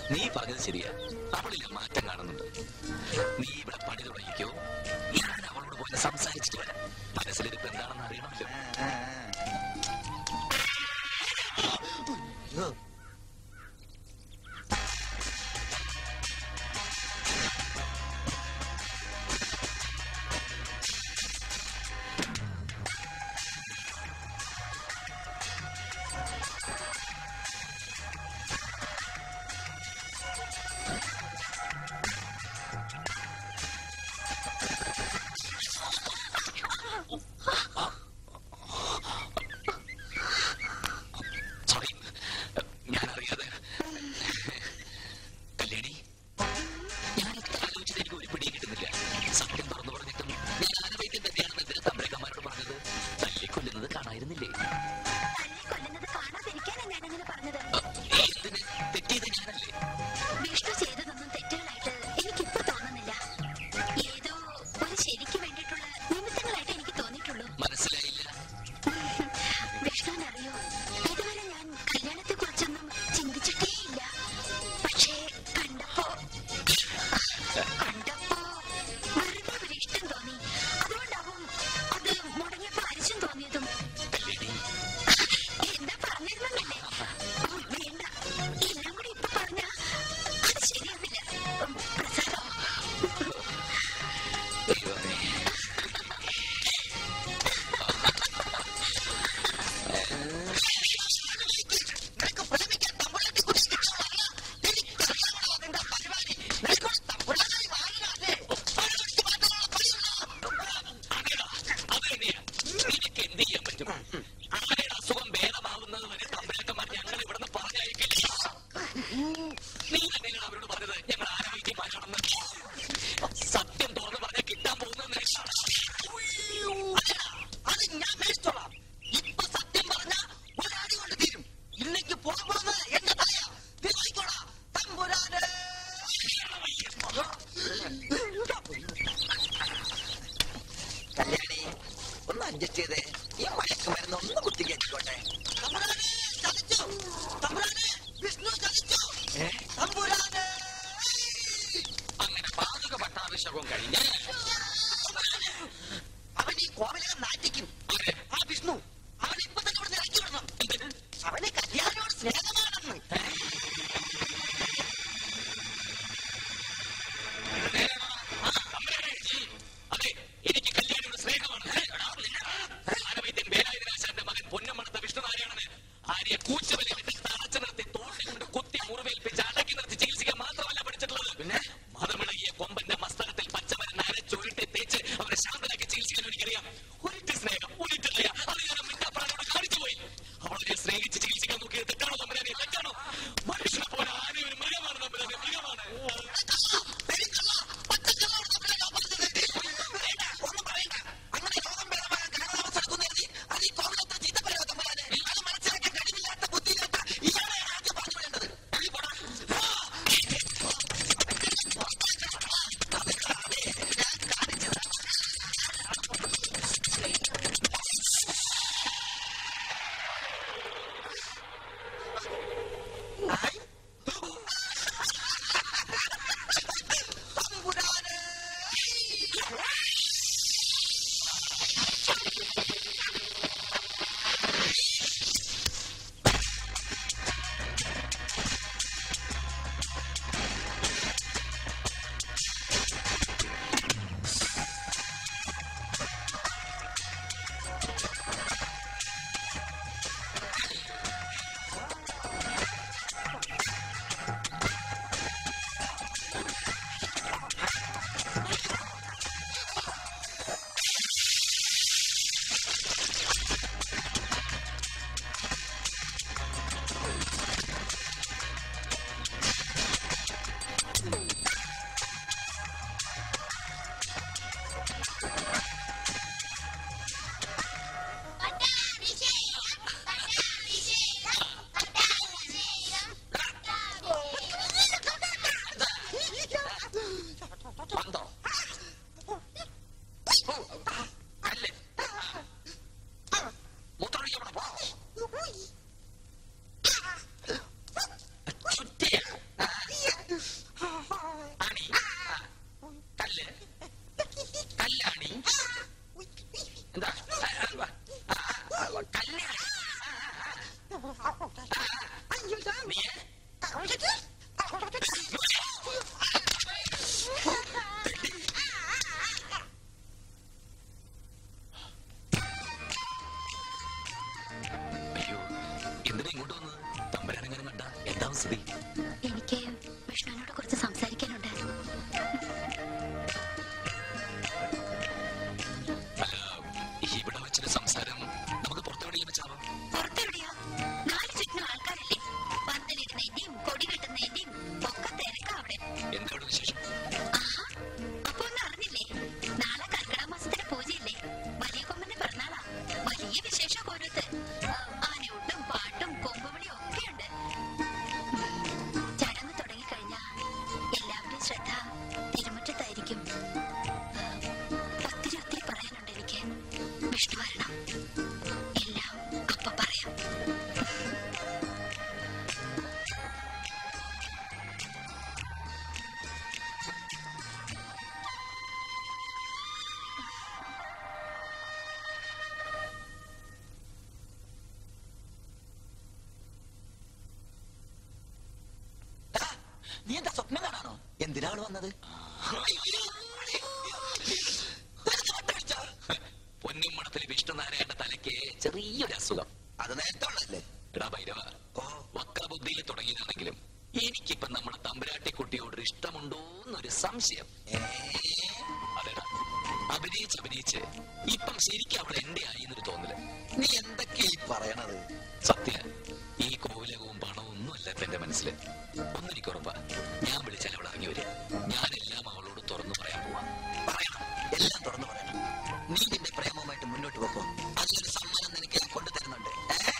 നീ പറഞ്ഞത് ശരിയാ അവളിലെ മാറ്റം കാണുന്നുണ്ട് നീ ഇവിടെ പണി തുടങ്ങിക്കോ ഞാൻ അവളോട് പോയി സംസാരിച്ചിട്ട് വരാം മനസ്സിലിരിപ്പ് എന്താണെന്ന് അറിയണമല്ലോ സോറി ഞാൻ അറിയാതെ കല്യാണി ഞാൻ എത്ര ആലോചിച്ചിട്ട് എനിക്ക് ഒരു പിടിയും കിട്ടുന്നില്ല സത്യം തുറന്നു പറഞ്ഞിട്ടും ഞാൻ ആനവൈദ്യം തന്നെയാണെന്ന് എന്തിനാ തമ്പ്രക്കന്മാരോട് പറഞ്ഞത് തല്ലിക്കൊല്ലുന്നത് കാണായിരുന്നില്ലേ കൊല്ലുന്നത് കാണാതിരിക്കാനാ ഞാനങ്ങനെ പറഞ്ഞത് എന്തിന് തെറ്റിയത് ഞാനല്ലേ വിഷ്ണു ചെയ്തതൊന്നും തെറ്റുകളായിട്ട് എനിക്കിപ്പോ തോന്നുന്നില്ല ഏതോ ഒരു ശരിക്ക് വേണ്ടിയിട്ടുള്ള നിമിത്തങ്ങളായിട്ട് എനിക്ക് തോന്നിയിട്ടുള്ളൂ മനസ്സിലായില്ല വിഷ്ണുവിനറിയോ ഇതുവരെ ഞാൻ കല്യാണത്തെ കുറിച്ചൊന്നും ചിന്തിച്ചിട്ടേയില്ല പക്ഷേ കണ്ടപ്പോ കണ്ടപ്പോ വെറുതെ ഒരു ഇഷ്ടം തോന്നി അതുകൊണ്ടാവും അത് മുടങ്ങിയപ്പോ അരിശം തോന്നിയതും കല്യാണി എന്താ പറഞ്ഞിരുന്നല്ലേ വേണ്ട എല്ലാം കൂടി ഇപ്പൊ പറഞ്ഞ അത് ശരിയാവില്ല ഉം, പ്രസാദം ദൈവമേ അതേടാ, അത് തന്നെയാ. നിനക്ക് എന്ത് ചെയ്യാൻ പറ്റും? ആരുടെ അസുഖം ഭേദമാവുന്നത് വരെ തമ്പുരാക്കന്മാർ ഞങ്ങൾ ഇവിടുന്ന് പറഞ്ഞയക്കില്ല. നീ തന്നെയാണ് അവരോട് പറഞ്ഞത് ഞങ്ങൾ ആരോഗ്യം മാറ്റണമെന്ന് സത്യം തുറന്നു പറഞ്ഞാൽ കിട്ടാൻ പോകുന്ന അത് ഞാൻ മേടിച്ചോളാം ഇപ്പൊ സത്യം പറഞ്ഞ ഒരാടി കൊണ്ട് തീരും ഇല്ലെങ്കിൽ പോകുന്നത് എന്റെ തലയാ നീ വായിക്കോളാം തമ്പുരാനെ കല്യാണി ഒന്ന് അഡ്ജസ്റ്റ് ചെയ്തേ ഈ മയക്കുമരുന്ന് ഒന്ന് കുത്തി കയറ്റിക്കോട്ടെ തമ്പുരാനെ ചതിച്ചു തമ്പുരാനെ വിഷ്ണു ചതിച്ചു തമ്പുരാനെ അങ്ങനെ പാചക പട്ടാഭിഷേകവും കഴിഞ്ഞ് അവൻ ഈ കോവിലകം നാറ്റിക്കും ആ വിഷ്ണു അവൻ ഇപ്പൊ തന്നെ ഇവിടെ ഇറക്കി വിടണം അവന് കല്യാണോട് സ്നേഹമാണെന്ന് അതെ എനിക്ക് കല്യാണിയുടെ സ്നേഹമാണ് ആനവൈദ്യൻ വേലായുധനാശാന്റെ മകൻ പൊന്നമ്മണത്ത വിഷ്ണുനാരായണന് ആര്യ കൂച്ചവലി തളച്ചു നിർത്തി തോളിൽ കൊണ്ട് കുത്തി മുറിവേൽപ്പിച്ച് അടക്കി നിർത്തി ചികിത്സിക്കാൻ മാത്രമല്ല പഠിച്ചിട്ടുള്ളത് പിന്നെ മതമിളകിയ കൊമ്പന്റെ മസ്തകത്തിൽ പച്ചമരുന്ന് അരച്ചൊരിട്ട് തേച്ച് അവരെ ശാന്തരാക്കി ചികിത്സിക്കാൻ എനിക്കറിയാം ഒരിറ്റ് സ്നേഹം ഒരിറ്റ് ദയ അത് ഞാൻ മിണ്ടാപ്രാണോട് കാണിച്ചു പോയി അവളെ സ്നേഹിച്ച് ചികിത്സിക്കാൻ നോക്കിയത് തെറ്റാണോ തമ്പുരാനെ തെറ്റാണോ മനുഷ്യനെ പോലെ ആന ഒരു മൃഗമാണ് തമ്പുരാനെ മൃഗമാണ് ഒന്നും പറയണ്ട അങ്ങനെ രോഗം ഭേദമായ കാലാവസ്ഥ എടുക്കുന്ന അത് ഈ കോവിലത്തെ ചീത്ത പറയുക തമ്പുരാനെ അത് മനസ്സിലാക്കാൻ കഴിവില്ലാത്ത ബുദ്ധിയില്ലാത്ത ഇയാളെയാണ് ആദ്യം പറഞ്ഞു വിടേണ്ടത് നീ പോടാ. ആ! തമ്പുരാനെ നീ എന്താ സ്വപ്നം കാണാണോ എന്തിനാണ് വന്നത് പൊന്നിമ്മണത്തിലെ വിഷ്ണുനാരായണ തലയ്ക്ക് ചെറിയൊരു അസുഖം അത് നേരത്തെ ഉള്ളതല്ലേ എടാ ഭൈരവ ഓ വക്രബുദ്ധിയിൽ തുടങ്ങിയതാണെങ്കിലും എനിക്കിപ്പൊ നമ്മുടെ തമ്പുരാട്ടിക്കുട്ടിയോട് ഇഷ്ടമുണ്ടോ എന്നൊരു സംശയം ഏ, അതെടാ അഭിനയിച്ച് അഭിനയിച്ച് ഇപ്പം ശരിക്കും അവൾ എന്റെ ആയി എന്നൊരു തോന്നല് നീ എന്തൊക്കെയാ ഈ പറയണത് സത്യ ഈ കോവിലകവും പണവും ഒന്നും അല്ലാത്ത എന്റെ മനസ്സില് ഒന്നെനിക്ക് ഉറപ്പാ ഞാൻ വിളിച്ചാൽ അവൾ ഇറങ്ങി വരും ഞാനെല്ലാം അവളോട് തുറന്നു പറയാൻ പോവാ പറയണം എല്ലാം തുറന്നു പറയണം നീ നിന്റെ പ്രേമവുമായിട്ട് മുന്നോട്ട് വെക്കോ അതിലൊരു സമ്മാനം നിനക്ക് ഞാൻ കൊണ്ടുതരുന്നുണ്ട് ഏ?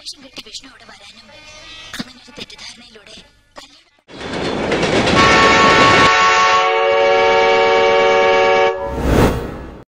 വേഷം കെട്ടി വിഷ്ണു അവിടെ വരാനും അങ്ങനെ ഒരു തെറ്റിദ്ധാരണയിലൂടെ